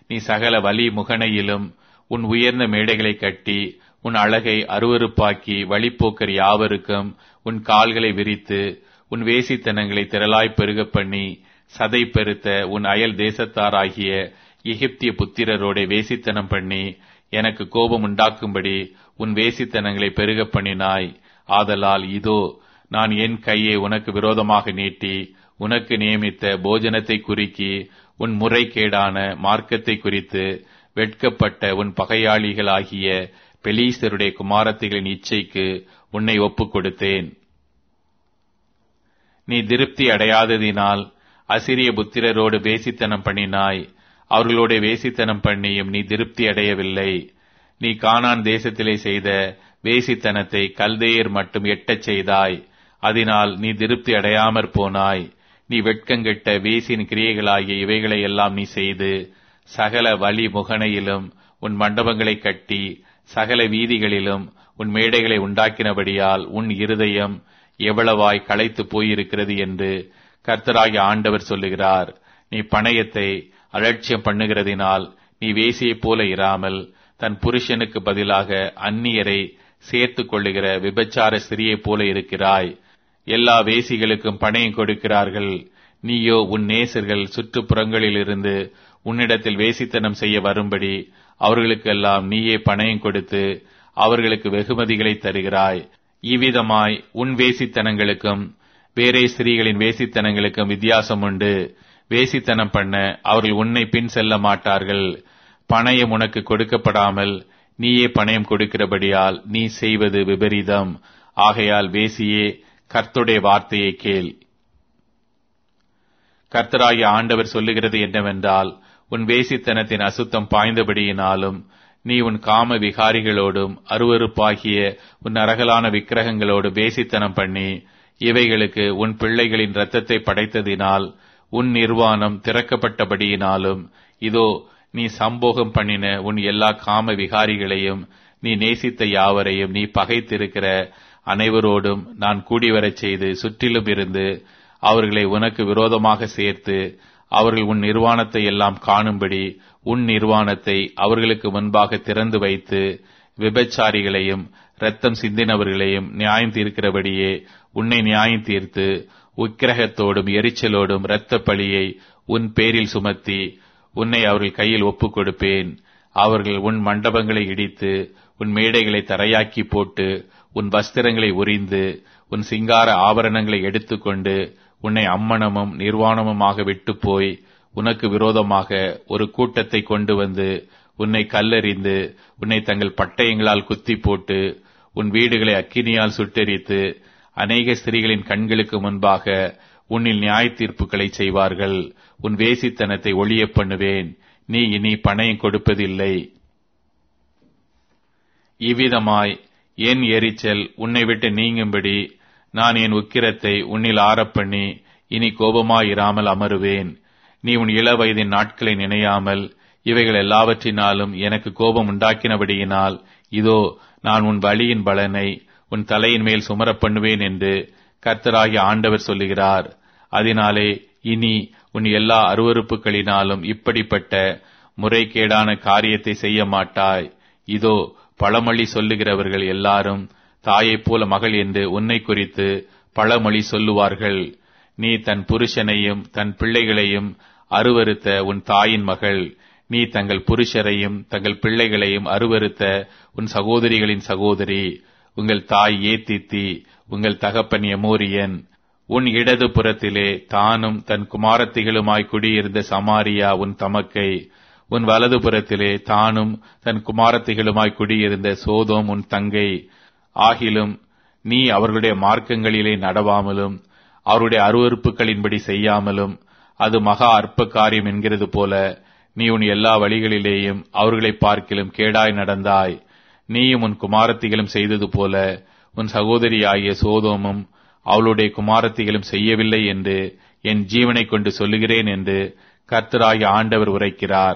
நீ சகல வலி முகனையிலும் உன் உயர்ந்த மேடைகளை கட்டி உன் அழகை அருவருப்பாக்கி வழிப்போக்கர் யாவருக்கும் உன் கால்களை விரித்து உன் வேசித்தனங்களை திரளாய் பெருகப் பண்ணி சதை பெருத்த உன் அயல் தேசத்தாராகிய எகிப்திய புத்திரரோட வேசித்தனம் பண்ணி எனக்கு கோபம் உண்டாக்கும்படி உன் வேசித்தனங்களை பெருகப் பண்ணினாய் ஆதலால் இதோ நான் என் கையை உனக்கு விரோதமாக நீட்டி உனக்கு நியமித்த போஜனத்தை குறிக்கி உன் முறைகேடான மார்க்கத்தை குறித்து வெட்கப்பட்ட உன் பகையாளிகளாகிய பெலீஸ்தருடைய குமாரத்திகளின் இச்சைக்கு உன்னை ஒப்புக் கொடுத்தேன் நீ திருப்தி அடையாததினால் அசிரிய புத்திரரோடு வேசித்தனம் பண்ணினாய் அவர்களோட வேசித்தனம் பண்ணியும் நீ திருப்தி அடையவில்லை நீ கானான் தேசத்திலே செய்த வேசித்தனத்தை கல்தேயர் மட்டும் எட்டச் செய்தாய் அதனால் நீ திருப்தி அடையாமற் போனாய் நீ வெட்கங்கெட்ட வேசின் கிரியைகளாகிய இவைகளை எல்லாம் நீ செய்து சகல வழி முகனையிலும் உன் மண்டபங்களை கட்டி சகல வீதிகளிலும் உன் மேடைகளை உண்டாக்கினபடியால் உன் இருதயம் எவ்வளவாய் களைத்து போயிருக்கிறது என்று கர்த்தராகிய ஆண்டவர் சொல்லுகிறார் நீ பணயத்தை அலட்சியம் பண்ணுகிறதினால் நீ வேசியைப் போல இராமல் தன் புருஷனுக்கு பதிலாக அந்நியரை சேர்த்துக் கொள்ளுகிற விபச்சார ஸ்திரியைப் போல இருக்கிறாய் எல்லா வேசிகளுக்கும் பணயம் கொடுக்கிறார்கள் நீயோ உன் நேசர்கள் சுற்றுப்புறங்களிலிருந்து உன்னிடத்தில் வேசித்தனம் செய்ய வரும்படி அவர்களுக்கெல்லாம் நீயே பணயம் கொடுத்து அவர்களுக்கு வெகுமதிகளை தருகிறாய் இவ்விதமாய் உன் வேசித்தனங்களுக்கும் வேறே ஸ்திரீகளின் வேசித்தனங்களுக்கும் வித்தியாசம் உண்டு வேசித்தனம் பண்ண அவர்கள் உன்னை பின் செல்ல மாட்டார்கள் பணயம் உனக்கு கொடுக்கப்படாமல் நீயே பணயம் கொடுக்கிறபடியால் நீ செய்வது விபரீதம் ஆகையால் வேசியே கர்த்துடைய வார்த்தையை கேள் கர்த்தராகிய ஆண்டவர் சொல்லுகிறது என்னவென்றால் உன் வேசித்தனத்தின் அசுத்தம் பாய்ந்தபடியினாலும் நீ உன் காம விகாரிகளோடும் அருவருப்பாகிய உன் அரகலான விக்கிரகங்களோடு வேசித்தனம் பண்ணி இவைகளுக்கு உன் பிள்ளைகளின் இரத்தத்தை படைத்ததினால் உன் நிர்வாணம் திறக்கப்பட்டபடியினாலும் இதோ நீ சம்போகம் பண்ணின உன் எல்லா காம விகாரிகளையும் நீ நேசித்த யாவரையும் நீ பகைத்திருக்கிற அனைவரோடும் நான் கூடிவரச் செய்து சுற்றிலும் இருந்து அவர்களை உனக்கு விரோதமாக சேர்த்து அவர்கள் உன் நிர்வாணத்தை எல்லாம் காணும்படி உன் நிர்வாணத்தை அவர்களுக்கு முன்பாக திறந்து வைத்து விபச்சாரிகளையும் இரத்தம் சிந்தினவர்களையும் நியாயம் தீர்க்கிறபடியே உன்னை நியாயம் தீர்த்து உக்கிரகத்தோடும் எரிச்சலோடும் இரத்த பழியை உன் பேரில் சுமத்தி உன்னை அவர்கள் கையில் ஒப்புக் கொடுப்பேன் அவர்கள் உன் மண்டபங்களை இடித்து உன் மேடைகளை தரையாக்கி போட்டு உன் வஸ்திரங்களை உரிந்து உன் சிங்கார ஆபரணங்களை எடுத்துக்கொண்டு உன்னை அம்மனமும் நிர்வாணமுமாக விட்டு போய் உனக்கு விரோதமாக ஒரு கூட்டத்தை கொண்டு வந்து உன்னை கல்லறிந்து உன்னை தங்கள் பட்டயங்களால் குத்தி போட்டு உன் வீடுகளை அக்கினியால் சுட்டெரித்து அநேக ஸ்திரீகளின் கண்களுக்கு முன்பாக உன்னில் நியாய தீர்ப்புகளை செய்வார்கள் உன் வேசித்தனத்தை ஒளிய பண்ணுவேன் நீ இனி பணயம் கொடுப்பதில்லை இவ்விதமாய் என் எரிச்சல் உன்னை விட்டு நீங்கும்படி நான் என் உக்கிரத்தை உன்னில் ஆறப்பண்ணி இனி கோபமாயிராமல் அமருவேன் நீ உன் இள வயதின் நாட்களை நினையாமல் இவைகள் எல்லாவற்றினாலும் எனக்கு கோபம் உண்டாக்கினபடியினால் இதோ நான் உன் வழியின் பலனை உன் தலையின் மேல் சுமரப் பண்ணுவேன் என்று கர்த்தராகிய ஆண்டவர் சொல்லுகிறார் அதனாலே இனி உன் எல்லா அருவறுப்புகளினாலும் இப்படிப்பட்ட முறைகேடான காரியத்தை செய்ய மாட்டாய் இதோ பழமொழி சொல்லுகிறவர்கள் எல்லாரும் தாயைப் போல மகள் என்று உன்னை குறித்து பழமொழி சொல்லுவார்கள் நீ தன் புருஷனையும் தன் பிள்ளைகளையும் அருவருத்த உன் தாயின் மகள் நீ தங்கள் புருஷரையும் தங்கள் பிள்ளைகளையும் அருவருத்த உன் சகோதரிகளின் சகோதரி உங்கள் தாய் ஏத்தித்தி உங்கள் தகப்பன் எமோரியன் உன் இடது புறத்திலே தானும் தன் குமாரத்திகளுமாய் குடியிருந்த சமாரியா உன் தமக்கை உன் வலது புறத்திலே தானும் தன் குமாரத்திகளுமாய் குடியிருந்த சோதோம் உன் தங்கை ஆகிலும் நீ அவர்களுடைய மார்க்கங்களிலே நடவாமலும் அவருடைய அருவறுப்புகளின்படி செய்யாமலும் அது மகா அற்ப காரியம் என்கிறது போல நீ உன் எல்லா வழிகளிலேயும் அவர்களை பார்க்கிலும் கேடாய் நடந்தாய் நீயும் உன் குமாரத்திகளும் செய்தது போல உன் சகோதரியாகிய சோதோமும் அவளுடைய குமாரத்திகளும் செய்யவில்லை என்று என் ஜீவனை கொண்டு சொல்லுகிறேன் என்று கர்த்தராகிய ஆண்டவர் உரைக்கிறார்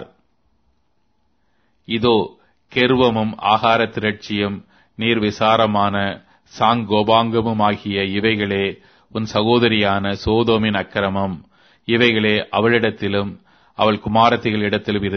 இதோ கெருவமும் ஆகார திரட்சியும் நீர் விசாரமான சாங்கோபாங்கமும் ஆகிய இவைகளே உன் சகோதரியான சோதோமின் அக்கிரமம் இவைகளே அவளிடத்திலும் அவள் குமாரத்திகளிடத்திலும்